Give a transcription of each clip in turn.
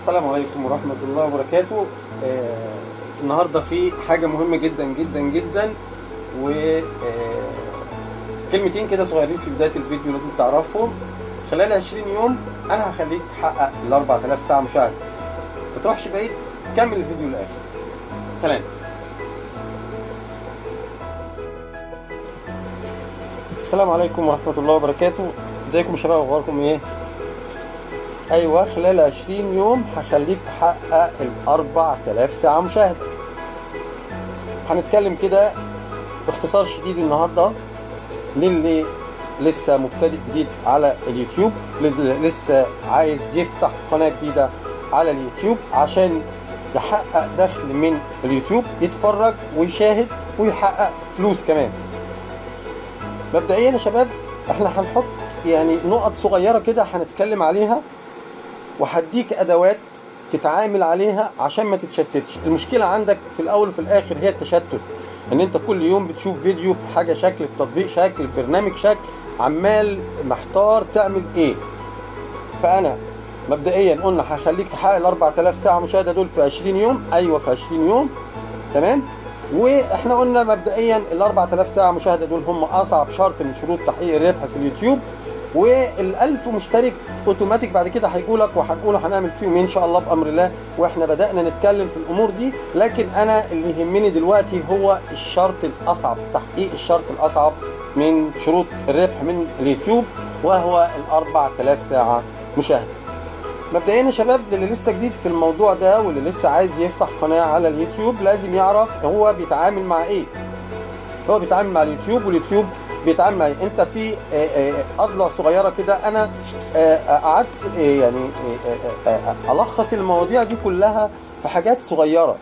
السلام عليكم ورحمة الله وبركاته آه النهاردة في حاجة مهمة جدا جدا جدا و آه كلمتين كده صغيرين في بداية الفيديو لازم تعرفهم خلال 20 يوم أنا هخليك تحقق ال 4000 ساعة مشاهدة ما تروحش بعيد كمل الفيديو للآخر سلام السلام عليكم ورحمة الله وبركاته ازيكم يا شباب اخباركم ايه؟ ايوه خلال 20 يوم هخليك تحقق ال 4000 ساعة مشاهدة هنتكلم كده باختصار شديد النهارده للي لسه مبتدئ جديد على اليوتيوب للي لسه عايز يفتح قناة جديدة على اليوتيوب عشان يحقق دخل من اليوتيوب يتفرج ويشاهد ويحقق فلوس كمان مبدئيا يا شباب احنا هنحط يعني نقط صغيرة كده هنتكلم عليها وهديك ادوات تتعامل عليها عشان ما تتشتتش المشكلة عندك في الاول وفي الاخر هي التشتت ان انت كل يوم بتشوف فيديو بحاجة شكل بتطبيق شكل برنامج شكل عمال محتار تعمل ايه فانا مبدئيا قلنا هخليك تحقق ال 4000 ساعة مشاهدة دول في 20 يوم ايوه في 20 يوم تمام واحنا قلنا مبدئيا ال 4000 ساعة مشاهدة دول هم اصعب شرط من شروط تحقيق الربح في اليوتيوب وال1000 مشترك اوتوماتيك بعد كده هيجوا لك وهنقول هنعمل فيهم ان شاء الله بامر الله واحنا بدانا نتكلم في الامور دي لكن انا اللي يهمني دلوقتي هو الشرط الاصعب تحقيق الشرط الاصعب من شروط الربح من اليوتيوب وهو ال 4000 ساعه مشاهده مبدئيا يا شباب اللي لسه جديد في الموضوع ده واللي لسه عايز يفتح قناه على اليوتيوب لازم يعرف هو بيتعامل مع ايه هو بيتعامل مع اليوتيوب واليوتيوب بيتعامل معي انت في اضلع صغيره كده انا قعدت يعني الخص المواضيع دي كلها في حاجات صغيره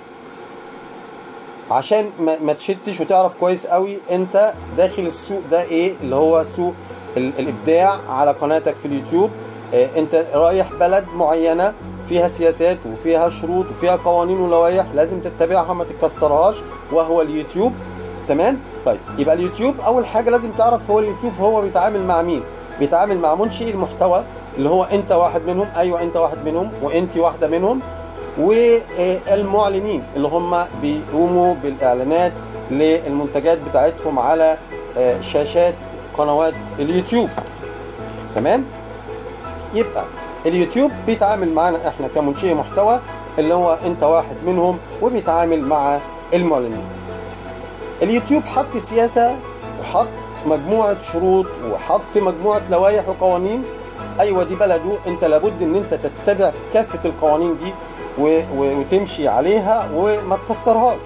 عشان ما تشتش وتعرف كويس قوي انت داخل السوق ده ايه اللي هو سوق الابداع على قناتك في اليوتيوب انت رايح بلد معينه فيها سياسات وفيها شروط وفيها قوانين ولوائح لازم تتبعها ما تكسرهاش وهو اليوتيوب تمام طيب يبقى اليوتيوب اول حاجه لازم تعرف هو اليوتيوب هو بيتعامل مع مين بيتعامل مع منشئ المحتوى اللي هو انت واحد منهم ايوه انت واحد منهم وانت واحده منهم والمعلنين اللي هم بيقوموا بالاعلانات للمنتجات بتاعتهم على شاشات قنوات اليوتيوب تمام يبقى اليوتيوب بيتعامل معانا احنا كمنشئ محتوى اللي هو انت واحد منهم وبيتعامل مع المعلنين اليوتيوب حط سياسة وحط مجموعة شروط وحط مجموعة لوائح وقوانين أيوة دي بلده أنت لابد أن أنت تتبع كافة القوانين دي و... و... وتمشي عليها وما تكسرهاش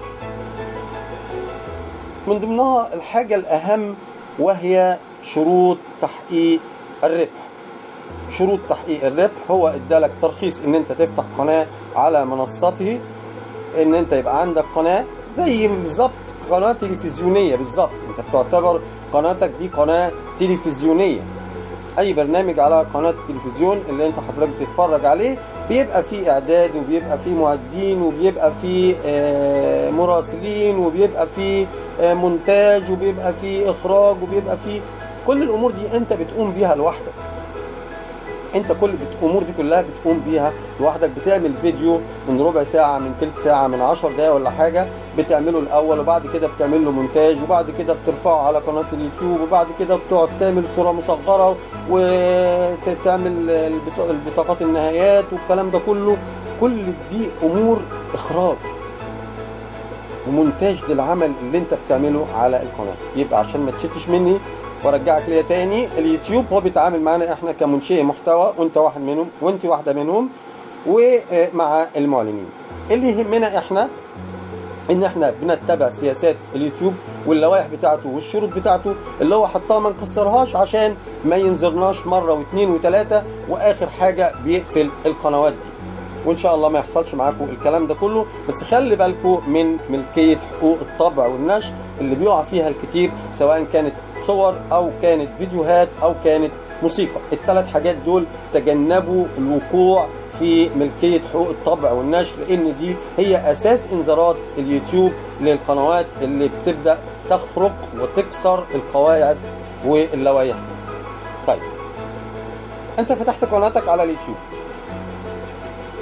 من ضمنها الحاجة الأهم وهي شروط تحقيق الربح شروط تحقيق الربح هو ادالك ترخيص ان انت تفتح قناة على منصته ان انت يبقى عندك قناة زي بالظبط قناه تلفزيونيه بالظبط انت بتعتبر قناتك دي قناه تلفزيونيه اي برنامج على قناه التلفزيون اللي انت حضرتك بتتفرج عليه بيبقى فيه اعداد وبيبقى فيه معدين وبيبقى فيه مراسلين وبيبقى فيه مونتاج وبيبقى فيه اخراج وبيبقى فيه كل الامور دي انت بتقوم بيها لوحدك انت كل الامور دي كلها بتقوم بيها لوحدك بتعمل فيديو من ربع ساعه من تلت ساعه من عشر دقايق ولا حاجه بتعمله الاول وبعد كده بتعمل له مونتاج وبعد كده بترفعه على قناه اليوتيوب وبعد كده بتقعد تعمل صوره مصغره وتعمل البطاقات النهايات والكلام ده كله كل دي امور اخراج ومونتاج للعمل اللي انت بتعمله على القناه يبقى عشان ما تشتش مني وارجعك ليا تاني اليوتيوب هو بيتعامل معانا احنا كمنشئ محتوى وانت واحد منهم وانت واحده منهم ومع المعلنين اللي يهمنا احنا ان احنا بنتبع سياسات اليوتيوب واللوائح بتاعته والشروط بتاعته اللي هو حطها ما نكسرهاش عشان ما ينذرناش مره واثنين وثلاثه واخر حاجه بيقفل القنوات دي وان شاء الله ما يحصلش معاكم الكلام ده كله بس خلي بالكم من ملكيه حقوق الطبع والنشر اللي بيقع فيها الكتير سواء كانت صور او كانت فيديوهات او كانت موسيقى الثلاث حاجات دول تجنبوا الوقوع في ملكية حقوق الطبع والنشر لأن دي هي أساس إنذارات اليوتيوب للقنوات اللي بتبدأ تخرق وتكسر القواعد واللوائح دي. طيب أنت فتحت قناتك على اليوتيوب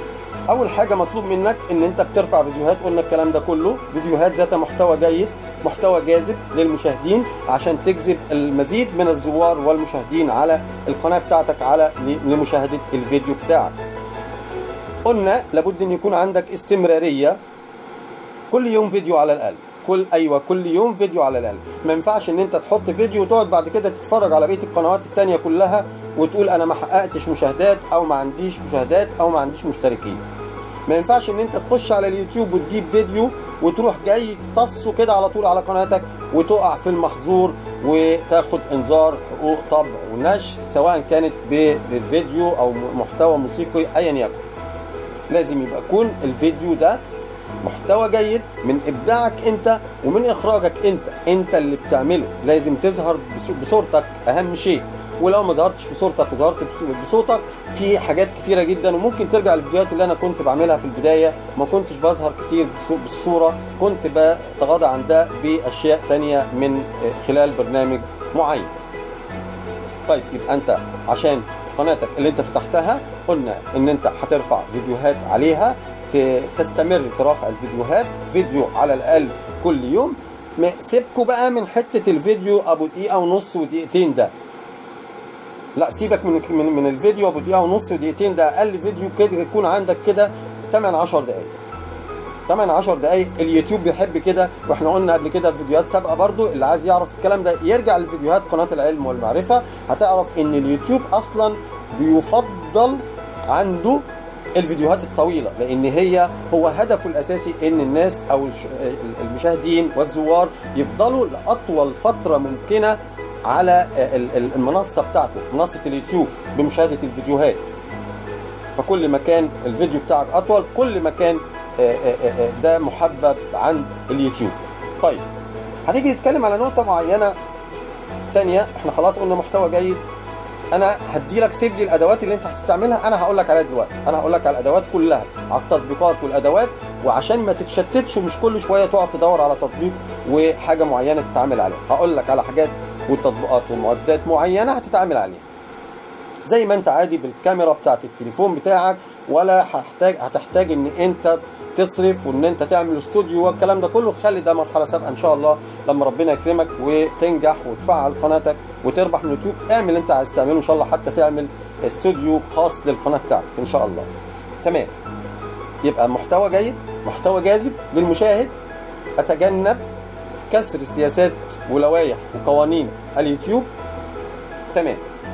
اول حاجه مطلوب منك ان انت بترفع فيديوهات قلنا الكلام ده كله فيديوهات ذات محتوى جيد محتوى جاذب للمشاهدين عشان تجذب المزيد من الزوار والمشاهدين على القناه بتاعتك على لمشاهده الفيديو بتاعك قلنا لابد ان يكون عندك استمراريه كل يوم فيديو على الاقل كل ايوه كل يوم فيديو على الاقل ما ينفعش ان انت تحط فيديو وتقعد بعد كده تتفرج على بقيه القنوات التانية كلها وتقول انا ما حققتش مشاهدات او ما عنديش مشاهدات او ما عنديش مشتركين ما ينفعش ان انت تخش على اليوتيوب وتجيب فيديو وتروح جاي تصه كده على طول على قناتك وتقع في المحظور وتاخد انذار حقوق طبع ونشر سواء كانت بالفيديو او محتوى موسيقي ايا يكن لازم يبقى يكون الفيديو ده محتوى جيد من ابداعك انت ومن اخراجك انت انت اللي بتعمله لازم تظهر بصورتك اهم شيء ولو ما ظهرتش بصورتك وظهرت بصوتك في حاجات كتيره جدا وممكن ترجع للفيديوهات اللي انا كنت بعملها في البدايه ما كنتش بظهر كتير بالصوره كنت بتغاضى عن ده باشياء تانية من خلال برنامج معين طيب يبقى انت عشان قناتك اللي انت فتحتها قلنا ان انت هترفع فيديوهات عليها تستمر في رفع الفيديوهات فيديو على الاقل كل يوم سيبكوا بقى من حته الفيديو ابو دقيقه ونص ودقيقتين ده لا سيبك من من, من الفيديو ابو دقيقه ونص ودقيقتين ده اقل فيديو كده يكون عندك كده 8 10 دقائق 8 10 دقائق اليوتيوب بيحب كده واحنا قلنا قبل كده في فيديوهات سابقه برضو اللي عايز يعرف الكلام ده يرجع لفيديوهات قناه العلم والمعرفه هتعرف ان اليوتيوب اصلا بيفضل عنده الفيديوهات الطويلة لأن هي هو هدفه الأساسي إن الناس أو المشاهدين والزوار يفضلوا لأطول فترة ممكنة على المنصة بتاعته منصة اليوتيوب بمشاهدة الفيديوهات فكل ما كان الفيديو بتاعك أطول كل ما كان ده محبب عند اليوتيوب طيب هنيجي نتكلم على نقطة معينة تانية احنا خلاص قلنا محتوى جيد انا هدي لك سيب لي الادوات اللي انت هتستعملها انا هقول لك عليها دلوقتي انا هقول لك على الادوات كلها على التطبيقات والادوات وعشان ما تتشتتش ومش كل شويه تقعد تدور على تطبيق وحاجه معينه تتعامل عليها هقول لك على حاجات وتطبيقات ومعدات معينه هتتعامل عليها زي ما انت عادي بالكاميرا بتاعت التليفون بتاعك ولا هتحتاج هتحتاج ان انت تصرف وان انت تعمل استوديو والكلام ده كله خلي ده مرحله سابقه ان شاء الله لما ربنا يكرمك وتنجح وتفعل قناتك وتربح من اليوتيوب اعمل اللي انت عايز تعمله ان شاء الله حتى تعمل استوديو خاص للقناه بتاعتك ان شاء الله تمام يبقى محتوى جيد محتوى جاذب للمشاهد اتجنب كسر سياسات ولوائح وقوانين اليوتيوب تمام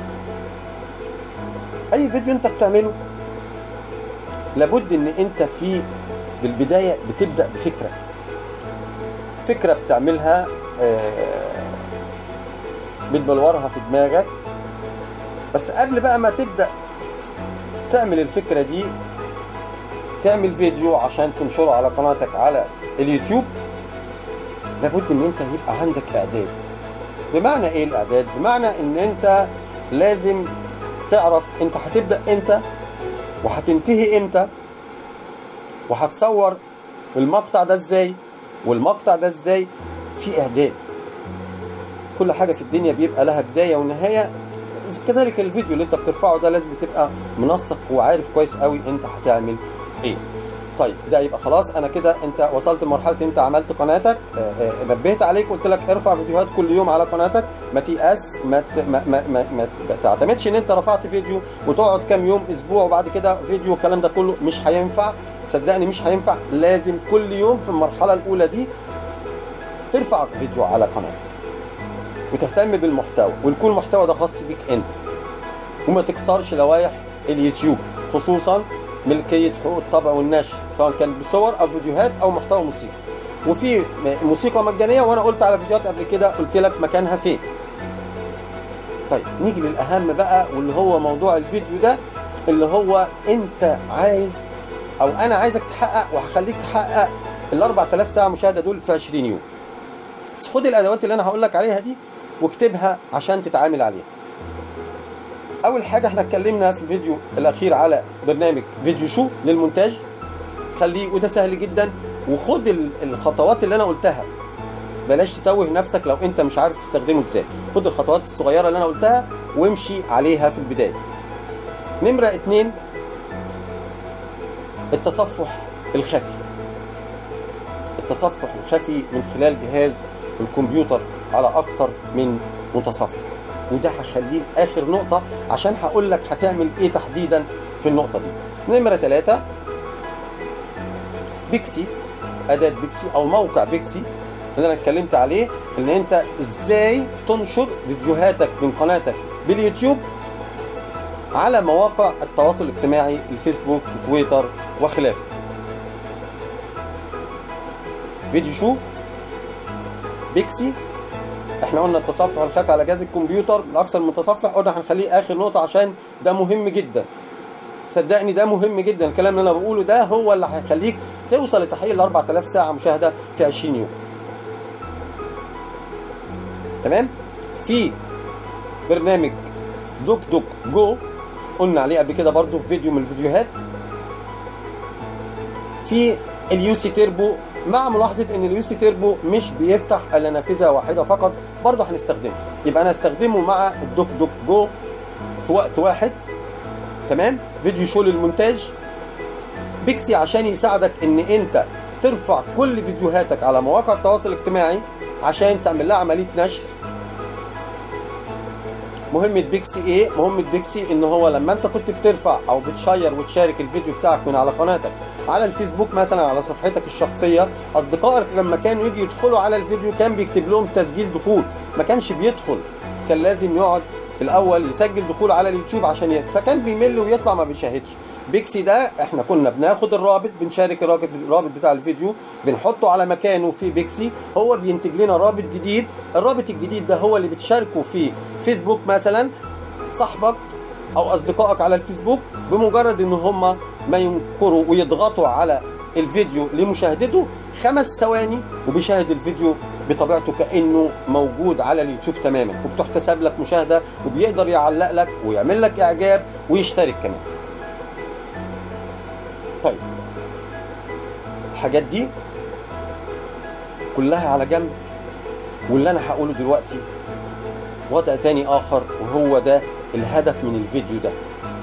اي فيديو انت بتعمله لابد ان انت في بالبدايه بتبدا بفكره فكره بتعملها بتبلورها في دماغك بس قبل بقى ما تبدا تعمل الفكره دي تعمل فيديو عشان تنشره على قناتك على اليوتيوب لابد ان انت يبقى عندك اعداد بمعنى ايه الاعداد بمعنى ان انت لازم تعرف انت هتبدا امتى وهتنتهي امتى وهتصور المقطع ده ازاي والمقطع ده ازاي في اعداد كل حاجه في الدنيا بيبقى لها بدايه ونهايه كذلك الفيديو اللي انت بترفعه ده لازم تبقى منسق وعارف كويس قوي انت هتعمل ايه طيب ده يبقى خلاص انا كده انت وصلت لمرحله انت عملت قناتك نبهت عليك قلت لك ارفع فيديوهات كل يوم على قناتك ما تيأس ما ما ما, ما, ما, ما تعتمدش ان انت رفعت فيديو وتقعد كام يوم اسبوع وبعد كده فيديو الكلام ده كله مش هينفع صدقني مش هينفع لازم كل يوم في المرحله الاولى دي ترفع فيديو على قناتك وتهتم بالمحتوى ويكون المحتوى ده خاص بيك انت وما تكسرش لوائح اليوتيوب خصوصا ملكيه حقوق الطبع والنشر سواء كان بصور او فيديوهات او محتوى موسيقي وفي موسيقى مجانيه وانا قلت على فيديوهات قبل كده قلت لك مكانها فين طيب نيجي للاهم بقى واللي هو موضوع الفيديو ده اللي هو انت عايز او انا عايزك تحقق وهخليك تحقق ال 4000 ساعه مشاهده دول في 20 يوم بس خد الادوات اللي انا هقول لك عليها دي واكتبها عشان تتعامل عليها اول حاجه احنا اتكلمنا في الفيديو الاخير على برنامج فيديو شو للمونتاج خليه وده سهل جدا وخد الخطوات اللي انا قلتها بلاش تتوه نفسك لو انت مش عارف تستخدمه ازاي خد الخطوات الصغيره اللي انا قلتها وامشي عليها في البدايه نمره اتنين التصفح الخفي التصفح الخفي من خلال جهاز الكمبيوتر على اكثر من متصفح وده هخليه اخر نقطة عشان هقول لك هتعمل ايه تحديدا في النقطة دي نمرة ثلاثة بيكسي أداة بيكسي أو موقع بيكسي اللي أنا اتكلمت عليه إن أنت إزاي تنشر فيديوهاتك من قناتك باليوتيوب على مواقع التواصل الاجتماعي الفيسبوك وتويتر وخلافه فيديو شو بيكسي احنا قلنا التصفح الخفي على جهاز الكمبيوتر الاكثر من متصفح قلنا هنخليه اخر نقطه عشان ده مهم جدا صدقني ده مهم جدا الكلام اللي انا بقوله ده هو اللي هيخليك توصل لتحقيق ال 4000 ساعه مشاهده في 20 يوم تمام في برنامج دوك دوك جو قلنا عليه قبل كده برضو في فيديو من الفيديوهات في اليو سي تيربو مع ملاحظه ان اليو سي تيربو مش بيفتح الا نافذه واحده فقط برضه هنستخدمه يبقى انا استخدمه مع الدوك دوك جو في وقت واحد تمام فيديو شو للمونتاج بيكسي عشان يساعدك ان انت ترفع كل فيديوهاتك على مواقع التواصل الاجتماعي عشان تعمل لها عمليه نشر مهمة بيكسي ايه؟ مهمة بيكسي ان هو لما انت كنت بترفع او بتشير وتشارك الفيديو بتاعك من على قناتك على الفيسبوك مثلا على صفحتك الشخصية اصدقائك لما كانوا يجي يدخلوا على الفيديو كان بيكتب لهم تسجيل دخول ما كانش بيدخل كان لازم يقعد الاول يسجل دخول على اليوتيوب عشان يدخل فكان بيمل ويطلع ما بيشاهدش بيكسي ده احنا كنا بناخد الرابط بنشارك الرابط الرابط بتاع الفيديو بنحطه على مكانه في بيكسي هو بينتج لنا رابط جديد الرابط الجديد ده هو اللي بتشاركه في فيسبوك مثلا صاحبك او اصدقائك على الفيسبوك بمجرد ان هم ما ينقروا ويضغطوا على الفيديو لمشاهدته خمس ثواني وبيشاهد الفيديو بطبيعته كانه موجود على اليوتيوب تماما وبتحتسب لك مشاهده وبيقدر يعلق لك ويعمل لك اعجاب ويشترك كمان طيب الحاجات دي كلها على جنب واللي انا هقوله دلوقتي وضع تاني اخر وهو ده الهدف من الفيديو ده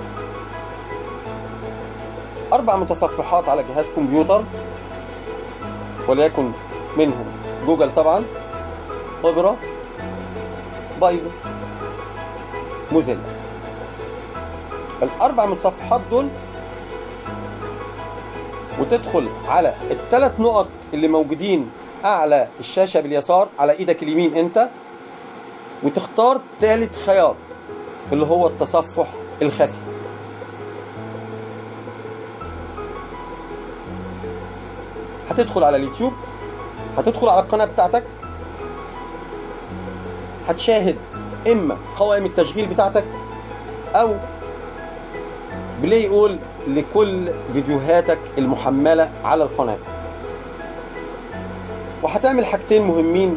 اربع متصفحات على جهاز كمبيوتر وليكن منهم جوجل طبعا اوبرا بايبل موزيلا الاربع متصفحات دول وتدخل على الثلاث نقط اللي موجودين اعلى الشاشه باليسار على ايدك اليمين انت وتختار ثالث خيار اللي هو التصفح الخفي هتدخل على اليوتيوب هتدخل على القناه بتاعتك هتشاهد اما قوائم التشغيل بتاعتك او بلاي اول لكل فيديوهاتك المحمله على القناه وهتعمل حاجتين مهمين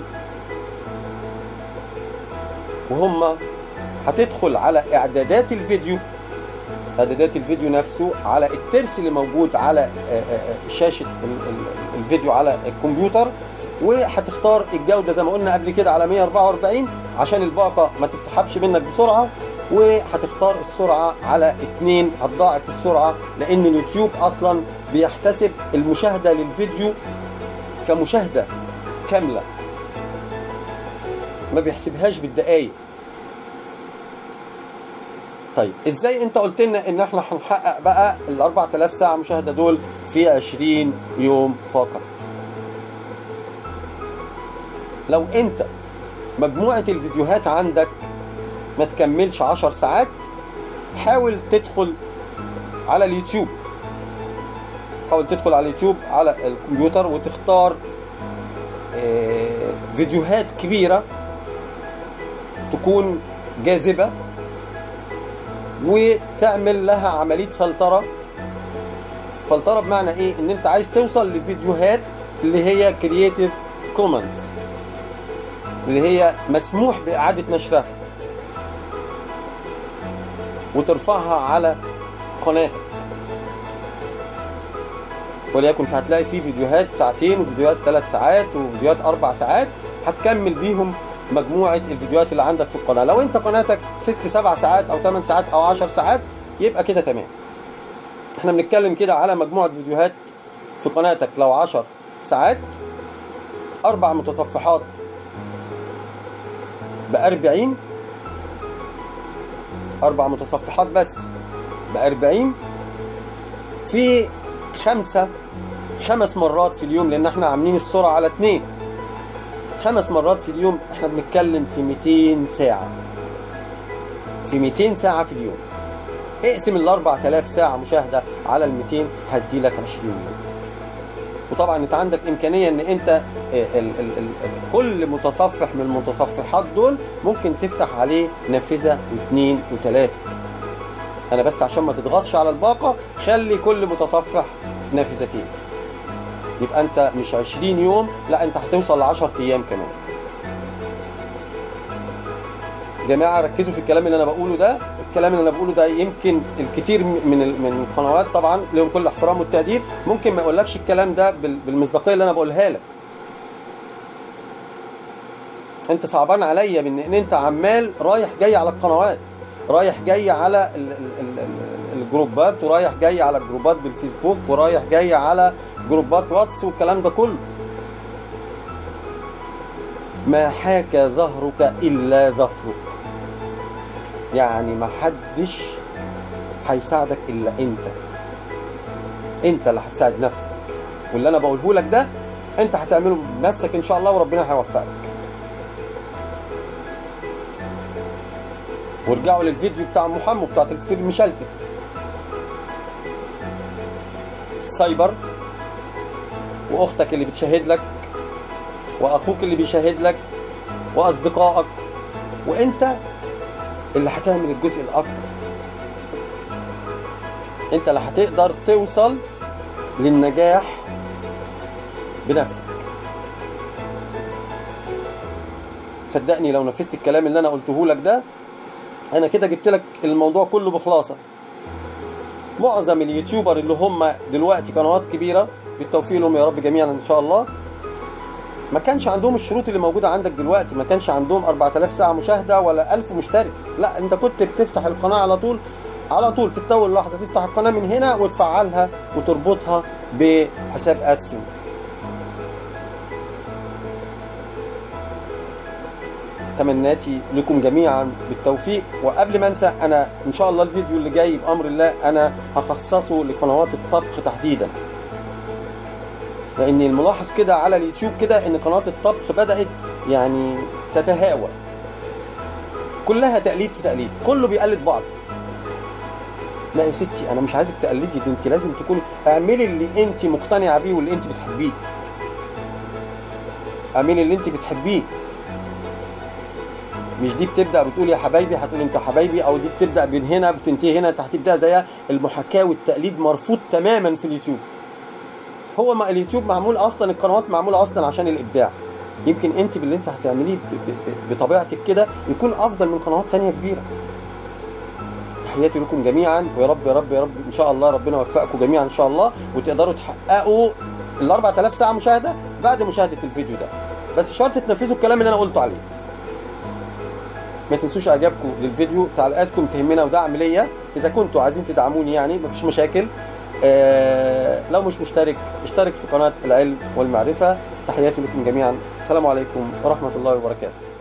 وهما هتدخل على اعدادات الفيديو اعدادات الفيديو نفسه على الترس اللي موجود على شاشه الفيديو على الكمبيوتر وهتختار الجوده زي ما قلنا قبل كده على 144 عشان الباقه ما تتسحبش منك بسرعه وهتختار السرعه على 2 هتضاعف السرعه لان اليوتيوب اصلا بيحتسب المشاهده للفيديو كمشاهده كامله ما بيحسبهاش بالدقايق طيب ازاي انت قلت لنا ان احنا هنحقق بقى ال 4000 ساعه مشاهده دول في 20 يوم فقط لو انت مجموعه الفيديوهات عندك ما تكملش 10 ساعات حاول تدخل على اليوتيوب حاول تدخل على اليوتيوب على الكمبيوتر وتختار فيديوهات كبيره تكون جاذبه وتعمل لها عمليه فلتره فلتره بمعنى ايه ان انت عايز توصل لفيديوهات اللي هي كرييتيف كومنتس اللي هي مسموح باعاده نشرها وترفعها على قناتك وليكن فهتلاقي في فيديوهات ساعتين وفيديوهات ثلاث ساعات وفيديوهات اربع ساعات هتكمل بيهم مجموعه الفيديوهات اللي عندك في القناه لو انت قناتك ست سبع ساعات او ثمان ساعات او عشر ساعات يبقى كده تمام احنا بنتكلم كده على مجموعة فيديوهات في قناتك لو عشر ساعات أربع متصفحات بأربعين أربع متصفحات بس بأربعين في خمسة خمس مرات في اليوم لأن احنا عاملين السرعة على اتنين خمس مرات في اليوم احنا بنتكلم في 200 ساعة في 200 ساعة في اليوم اقسم ال 4000 ساعة مشاهدة على ال 200 هدي لك 20 يوم وطبعا انت عندك امكانيه ان انت ال ال ال ال كل متصفح من المتصفحات دول ممكن تفتح عليه نافذه واثنين وثلاثه انا بس عشان ما تضغطش على الباقه خلي كل متصفح نافذتين يبقى انت مش 20 يوم لا انت هتوصل ل 10 ايام كمان جماعه ركزوا في الكلام اللي انا بقوله ده الكلام اللي انا بقوله ده يمكن الكثير من ال- من القنوات طبعا لهم كل احترام والتقدير ممكن ما يقولكش الكلام ده بال- بالمصداقيه اللي انا بقولها لك انت صعبان عليا من ان انت عمال رايح جاي على القنوات رايح جاي على ال ال ال ال الجروبات ورايح جاي على الجروبات بالفيسبوك ورايح جاي على جروبات واتس والكلام ده كله ما حاك ظهرك الا ظفرك يعني ما حدش هيساعدك الا انت انت اللي هتساعد نفسك واللي انا بقوله لك ده انت هتعمله بنفسك ان شاء الله وربنا هيوفقك وارجعوا للفيديو بتاع محمد بتاع الفيديو المشلتت السايبر واختك اللي بتشاهد لك واخوك اللي بيشاهد لك واصدقائك وانت اللي هتعمل الجزء الاكبر انت اللي هتقدر توصل للنجاح بنفسك صدقني لو نفذت الكلام اللي انا قلته لك ده انا كده جبت لك الموضوع كله بخلاصه معظم اليوتيوبر اللي هم دلوقتي قنوات كبيره بالتوفيق لهم يا رب جميعا ان شاء الله ما كانش عندهم الشروط اللي موجوده عندك دلوقتي ما كانش عندهم 4000 ساعه مشاهده ولا 1000 مشترك لا انت كنت بتفتح القناه على طول على طول في التو اللحظه تفتح القناه من هنا وتفعلها وتربطها بحساب ادسنس تمناتي لكم جميعا بالتوفيق وقبل ما انسى انا ان شاء الله الفيديو اللي جاي بامر الله انا هخصصه لقنوات الطبخ تحديدا لان الملاحظ كده على اليوتيوب كده ان قنوات الطبخ بدات يعني تتهاوى كلها تقليد في تقليد كله بيقلد بعض لا يا ستي انا مش عايزك تقلدي دي انت لازم تكون اعملي اللي انت مقتنعه بيه واللي انت بتحبيه اعملي اللي انت بتحبيه مش دي بتبدا بتقول يا حبايبي هتقول انت حبايبي او دي بتبدا من هنا بتنتهي هنا انت هتبدا زيها المحاكاه والتقليد مرفوض تماما في اليوتيوب هو ما اليوتيوب معمول اصلا القنوات معموله اصلا عشان الابداع يمكن انت باللي انت هتعمليه ب- ب- ب- بطبيعتك كده يكون افضل من قنوات تانية كبيره تحياتي لكم جميعا ويا رب يا رب يا رب ان شاء الله ربنا يوفقكم جميعا ان شاء الله وتقدروا تحققوا ال 4000 ساعه مشاهده بعد مشاهده الفيديو ده بس شرط تنفذوا الكلام اللي انا قلته عليه ما تنسوش اعجابكم للفيديو تعليقاتكم تهمنا ودعم ليا اذا كنتوا عايزين تدعموني يعني مفيش مشاكل آه لو مش مشترك اشترك في قناه العلم والمعرفه تحياتي لكم جميعا السلام عليكم ورحمه الله وبركاته